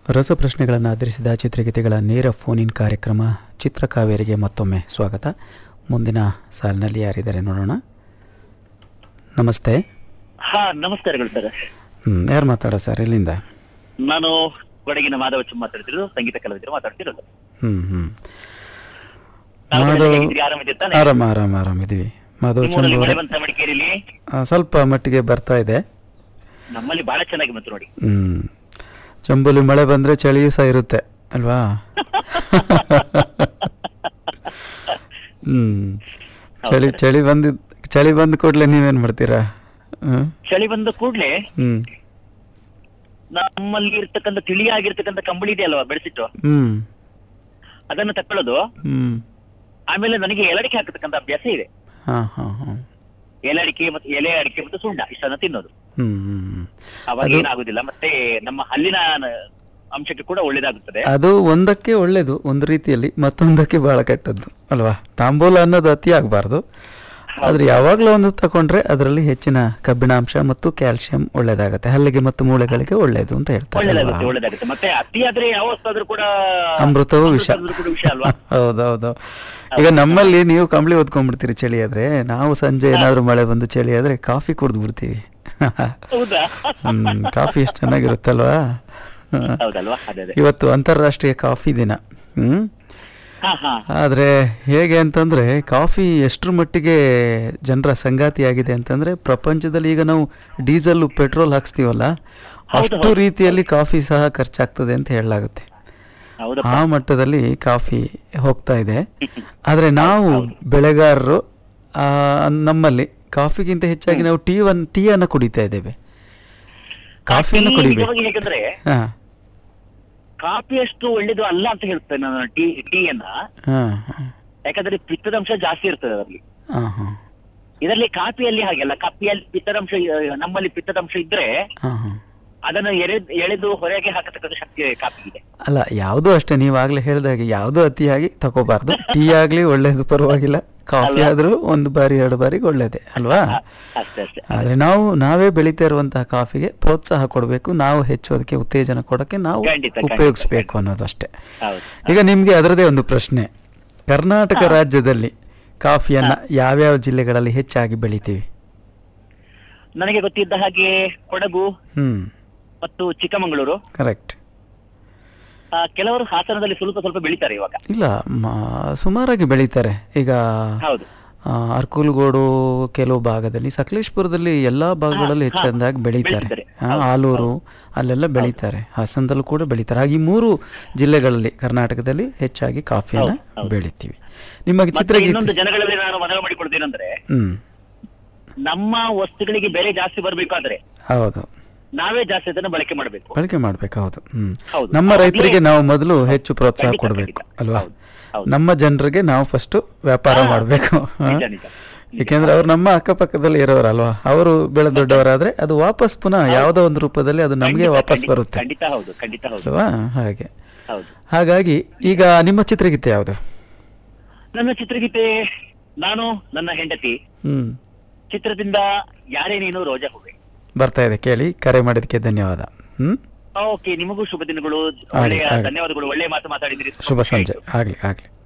ರಸಪ್ರಶ್ನೆಗಳನ್ನು ಆಧರಿಸಿದ ಚಿತ್ರಗೀತೆಗಳ ನೇರ ಫೋನ್ ಇನ್ ಕಾರ್ಯಕ್ರಮ ಚಿತ್ರಕಾವೇರಿಗೆ ಮತ್ತೊಮ್ಮೆ ಸ್ವಾಗತ ಮುಂದಿನ ಸಾಲಿನಲ್ಲಿ ಯಾರಿದ್ದಾರೆ ನೋಡೋಣ ನಮಸ್ತೆ ಹಾ ನಮಸ್ಕಾರಗಳು ಸರ್ ಹ್ಮ್ ಯಾರು ಮಾತಾಡೋ ಸರ್ ಎಲ್ಲಿಂದ ನಾನು ಕೊಡಗಿನ ಮಾಧವಚ್ಚ ಮಾತಾಡ್ತಿರೋದು ಸಂಗೀತ ಕಲಾವಿದರು ಮಾತಾಡ್ತಿರೋದು ಹ್ಮ್ ಹ್ಮ್ ನಾವು ಮಾಧವ್ ಹೇಗಿದ್ದೀರಿ? ಆರಾಮಿದ್ದೀರಾ ತಾನೇ? ಆರಾಮ ಆರಾಮ ಆರಾಮಿದ್ದೀವಿ ಮಾಧವ್ ನಿಮ್ಮೂರಲ್ಲಿ ಚಂದ್ರ ಮಳೆ ಅವರೇ ಬಂತ ಮಡಿಕೇರಿಲಿ ಆ, ಸ್ವಲ್ಪ ಮಟ್ಟಿಗೆ ಬರ್ತಾ ಇದೆ ನಮ್ಮಲ್ಲಿ ಬಹಳ ಚೆನ್ನಾಗಿ ಬಂತು ನೋಡಿ ಹ್ಮ್ ಚಂಬುಲಿ ಮಳೆ ಬಂದ್ರೆ ಚಳಿಯೂ ಸಹ ಇರುತ್ತೆ ಅಲ್ವಾ ಹ್ಮ್ ಚಳಿ ಚಳಿ ಬಂದ ಚಳಿ ಬಂದ ಕೂಡಲೇ ನೀವೇನ್ ಮಾಡ್ತೀರಾ ಹ್ಮ್ ಚಳಿ ಬಂದ ಕೂಡ್ಲೆ ಹ್ಮ್ ನಮ್ಮಲ್ಲಿ ಇರ್ತಕ್ಕಂಥ ತಿಳಿಯಾಗಿರ್ತಕ್ಕಂಥ ಕಂಬಳಿ ಇದೆಯಲ್ವಾ ಬೆಳೆಸಿಟ್ಟು ಹ್ಮ್ ಅದನ್ನ ತಕೊಳ್ಳೋದು ಹ್ಮ್ ಆಮೇಲೆ ನನಗೆ ಎಲಡಿಕೆ ಹಾಕತಕ್ಕಂಥ ಅಭ್ಯಾಸ ಇದೆ ಹಾ ಹಾ ಹಾ ಎಲೆ ಅಡಿಕೆ ಮತ್ತು ಎಲೆ ಅಡಿಕೆ ಮತ್ತು ಸುಣ್ಣ ಇಷ್ಟನ್ನ ತಿನ್ನೋದು ಹ್ಮ್ ಹ್ಮ್ ಹ್ಮ್. ಅವಾಗ ಅದು- ಏನಾಗುದಿಲ್ಲ ಮತ್ತೆ ನಮ್ಮ ಹಲ್ಲಿನ ಅಂಶಕ್ಕೆ ಕೂಡ ಒಳ್ಳೇದಾಗುತ್ತದೆ ಅದು ಒಂದಕ್ಕೆ ಒಳ್ಳೇದು ಒಂದು ರೀತಿಯಲ್ಲಿ ಮತ್ತೊಂದಕ್ಕೆ ಬಹಳ ಕೆಟ್ಟದ್ದು ಅಲ್ವಾ ತಾಂಬೂಲ ಅನ್ನೋದು ಅತಿ ಆಗಬಾರ್ದು ಆದ್ರೆ ಯಾವಾಗ್ಲೂ ಒಂದು ತಕೊಂಡ್ರೆ ಅದರಲ್ಲಿ ಹೆಚ್ಚಿನ ಕಬ್ಬಿಣಾಂಶ ಮತ್ತು ಕ್ಯಾಲ್ಸಿಯಂ ಒಳ್ಳೇದಾಗತ್ತೆ ಹಲ್ಲಿಗೆ ಮತ್ತು ಮೂಳೆಗಳಿಗೆ ಒಳ್ಳೇದು ಅಂತ ಹೇಳ್ತಾರೆ ಒಳ್ಳೇದಾಗುತ್ತೆ ಅಲ್ವಾ? ಒಳ್ಳೇದಾಗುತ್ತೆ ಮತ್ತೆ ಅತಿಯಾದ್ರೆ ಯಾವ ವಸ್ತಾದ್ರೂ ಕೂಡ ಅಮೃತವೂ ವಿಷ ಅಮೃತ ಆದ್ರೂ ಕೂಡ ವಿಷ ಅಲ್ವಾ ಹೌದೌದು ಈಗ ನಮ್ಮಲ್ಲಿ ನೀವು ಕಂಬಳಿ ಓದ್ಕೊಂಡ್ಬಿಡ್ತೀರಿ ಚಳಿ ಆದ್ರೆ ನಾವು ಸಂಜೆ ಏನಾದ್ರೂ ಮಳೆ ಬಂದು ಚಳಿ ಆದ್ರೆ ಕಾಫಿ ಕುಡ್ದು ಬಿಡ್ತೀವಿ ಹೌದಾ ಹ್ಮ್ ಕಾಫಿ ಎಷ್ಟು ಚೆನ್ನಾಗಿರುತ್ತಲ್ವಾ ಹೌದಲ್ವಾ ಅದೇ ಅದೇ ಇವತ್ತು ಅಂತಾರಾಷ್ಟ್ರೀಯ ಕಾಫಿ ದಿನ ಹ್ಮ್ ಹಾ ಹಾ ಆದ್ರೆ ಹೇಗೆ ಅಂತಂದ್ರೆ ಕಾಫಿ ಎಷ್ಟರ ಮಟ್ಟಿಗೆ ಜನರ ಸಂಗಾತಿಯಾಗಿದೆ ಅಂತಂದ್ರೆ ಪ್ರಪಂಚದಲ್ಲಿ ಈಗ ನಾವು ಡೀಸೆಲ್ ಪೆಟ್ರೋಲ್ ಹಾಕ್ಸ್ತೀವಲ್ಲ ಅಷ್ಟು ರೀತಿಯಲ್ಲಿ ಕಾಫಿ ಸಹ ಖರ್ಚಾಗ್ತದೆ ಅಂತ ಹೇಳಲಾಗುತ್ತೆ ಹೌದಪ್ಪ ಆ ಮಟ್ಟದಲ್ಲಿ ಕಾಫಿ ಹೋಗ್ತಾ ಇದೆ ಆದ್ರೆ ನಾವು ಬೆಳೆಗಾರರು ಆ, ನಮ್ಮಲ್ಲಿ ಕಾಫಿಗಿಂತ ಹೆಚ್ಚಾಗಿ ನಾವು ಟೀ ಅನ್ನ ಟೀ ಅನ್ನ ಕುಡಿತಾ ಇದ್ದೇವೆ ಕಾಫಿಯನ್ನು ಟೀ ಕುಡಿಬೇಕು ನಿಜವಾಗಿ ಹೇಗಂದ್ರೆ ಹಾ ಕಾಫಿ ಅಷ್ಟು ಒಳ್ಳೇದು ಅಲ್ಲ ಅಂತ ಹೇಳ್ತೇನೆ ನಾನು ಟೀ ಟೀಯನ್ನ ಹಾ ಯಾಕಂದ್ರೆ ಪಿತ್ತದಂಶ ಜಾಸ್ತಿ ಇರ್ತದೆ ಅದರಲ್ಲಿ ಹಾ ಹಾ ಇದರಲ್ಲಿ ಕಾಫಿಯಲ್ಲಿ ಹಾಗೆಲ್ಲ ಕಾಫಿಯಲ್ಲಿ ಪಿತ್ತದಂಶ ಇ- ನಮ್ಮಲ್ಲಿ ಪಿತ್ತದಂಶ ಇದ್ರೆ ಹಾ ಹಾ ಅದನ್ನು ಎರೆ- ಎಳೆದು ಹೊರಗೆ ಹಾಕತಕ್ಕಂಥ ಶಕ್ತಿ ಕಾಫಿಗಿದೆ ಅಲ್ಲ ಯಾವುದೂ ಅಷ್ಟೇ ನೀವು ಆಗ್ಲೇ ಹೇಳಿದಾಗೆ ಯಾವುದೂ ಅತಿಯಾಗಿ ತಗೋಬಾರ್ದು ಟೀ ಆಗ್ಲಿ ಒಳ್ಳೇದು ಪರವಾಗಿಲ್ಲ ಕಾಫಿ ಆದ್ರೂ ಒಂದು ಬಾರಿ ಎರಡು ಬಾರಿಗೆ ಒಳ್ಳೇದೇ ಅಲ್ವಾ ಅಷ್ಟೇ ಅಷ್ಟೇ ಆದ್ರೆ ನಾವು ನಾವೇ ಬೆಳೀತಾ ಇರುವಂತಹ ಕಾಫಿಗೆ ಪ್ರೋತ್ಸಾಹ ಕೊಡಬೇಕು ನಾವು ಹೆಚ್ಚು ಅದಕ್ಕೆ ಉತ್ತೇಜನ ಕೊಡಕ್ಕೆ ನಾವು ಖಂಡಿತ, ಖಂಡಿತ, ಉಪಯೋಗಿಸ್ಬೇಕು ಅನ್ನೋದು ಅಷ್ಟೇ ಹೌದು ಈಗ ನಿಮ್ಗೆ ಅದರದೇ ಒಂದು ಪ್ರಶ್ನೆ ಕರ್ನಾಟಕ ರಾಜ್ಯದಲ್ಲಿ ಕಾಫಿಯನ್ನ ಯಾವ್ಯಾವ ಜಿಲ್ಲೆಗಳಲ್ಲಿ ಹೆಚ್ಚಾಗಿ ಬೆಳಿತೀವಿ ನನಗೆ ಗೊತ್ತಿದ್ದ ಹಾಗೆ ಕೊಡಗು ಹ್ಮ್ ಮತ್ತು ಚಿಕ್ಕಮಗಳೂರು ಕರೆಕ್ಟ್ ಆ, ಕೆಲವರು ಹಾಸನದಲ್ಲಿ ಸ್ವಲ್ಪ ಸ್ವಲ್ಪ ಬೆಳಿತಾರೆ ಇವಾಗ ಇಲ್ಲ ಮ- ಸುಮಾರಾಗಿ ಬೆಳೀತಾರೆ ಈಗ ಹೌದು ಆ, ಅರ್ಕುಲ್ಗೋಡು ಕೆಲವು ಭಾಗದಲ್ಲಿ ಸಕಲೇಶ್ಪುರದಲ್ಲಿ ಎಲ್ಲಾ ಭಾಗಗಳಲ್ಲಿ ಹಾ, ಹೆಚ್ಚಾಗಿ ಬೆಳೀತಾರೆ ಬೆಳೀತಾರೆ. ಆ, ಹೌದು, ಆಲೂರು ಅಲ್ಲೆಲ್ಲ ಬೆಳೀತಾರೆ ಹಾಸನದಲ್ಲೂ ಕೂಡ ಬೆಳೀತಾರೆ ಹಾಗೆ ಈ ಮೂರು ಜಿಲ್ಲೆಗಳಲ್ಲಿ ಕರ್ನಾಟಕದಲ್ಲಿ ಹೆಚ್ಚಾಗಿ ಕಾಫಿಯನ್ನ ಹೌದು, ಹೌದು. ಬೆಳಿತೀವಿ ನಿಮಗೆ ಮತ್ತೆ ಚಿತ್ರಗೀತೆ ಇನ್ನೊಂದು ಜನಗಳಲ್ಲಿ ನಾನು ಮನವಿ ಮಾಡಿಕೊಡ್ತೇನೆಂದ್ರೆ ಹ್ಮ್ ನಮ್ಮ ವಸ್ತುಗಳಿಗೆ ಬೆಲೆ ಜಾಸ್ತಿ ಬರ್ಬೇಕಾದ್ರೆ ಹೌದು ನಾವೇ ಜಾಸ್ತಿ ಅದನ್ನ ಬಳಕೆ ಮಾಡಬೇಕು ಬಳಕೆ ಮಾಡ್ಬೇಕು ಹೌದು ಹ್ಮ್ ಹೌದು. ನಮ್ಮ ಅವಾಗ್ಲೇ- ರೈತರಿಗೆ ನಾವು ಮೊದಲು ಹೆಚ್ಚು ಪ್ರೋತ್ಸಾಹ ಖಂಡಿತ, ಕೊಡಬೇಕು ಖಂಡಿತ. ಅಲ್ವಾ ಹೌದು, ಹೌದು. ನಮ್ಮ ಜನರಿಗೆ ನಾವು ಫಸ್ಟ್ ವ್ಯಾಪಾರ ಹಾ, ಮಾಡಬೇಕು ನಿಜ, ನಿಜ. ಯಾಕೆಂದ್ರೆ ಅವ್ರು ನಮ್ಮ ಅಕ್ಕಪಕ್ಕದಲ್ಲಿ ಇರೋರಲ್ವಾ ಅವರು ಬೆಳೆ ದೊಡ್ಡವರಾದ್ರೆ ಅದು ವಾಪಸ್ ಪುನಃ ಯಾವುದೋ ಒಂದು ರೂಪದಲ್ಲಿ ಅದು ನಮಗೆ ಖಂಡಿತ, ವಾಪಸ್ ಖಂಡಿತ, ಬರುತ್ತೆ ಖಂಡಿತ ಹೌದು ಖಂಡಿತ ಹೌದು ಅಲ್ವಾ ಹಾಗೆ ಹೌದು ಹಾಗಾಗಿ ಈಗ ನಿಮ್ಮ ಚಿತ್ರಗೀತೆ ಯಾವುದು ನನ್ನ ಚಿತ್ರಗೀತೆ ನಾನು ನನ್ನ ಹೆಂಡತಿ ಹ್ಮ್ ಚಿತ್ರದಿಂದ ಯಾರೇ ನೀನು ರೋಜಾ ಹೂವೆ ಬರ್ತಾ ಇದೆ ಕೇಳಿ ಕರೆ ಮಾಡಿದಕ್ಕೆ ಧನ್ಯವಾದ ಹ್ಮ್ ಓಕೆ ನಿಮಗೂ ಶುಭ ದಿನಗಳು ಆಗ್ಲಿ, ಒಳ್ಳೆಯ ಆಗ್ಲಿ. ಧನ್ಯವಾದಗಳು ಒಳ್ಳೆಯ ಮಾತು ಮಾತಾಡಿದಿರಿ ಶುಭ ಸಂಜೆ ಆಗ್ಲಿ ಆಗ್ಲಿ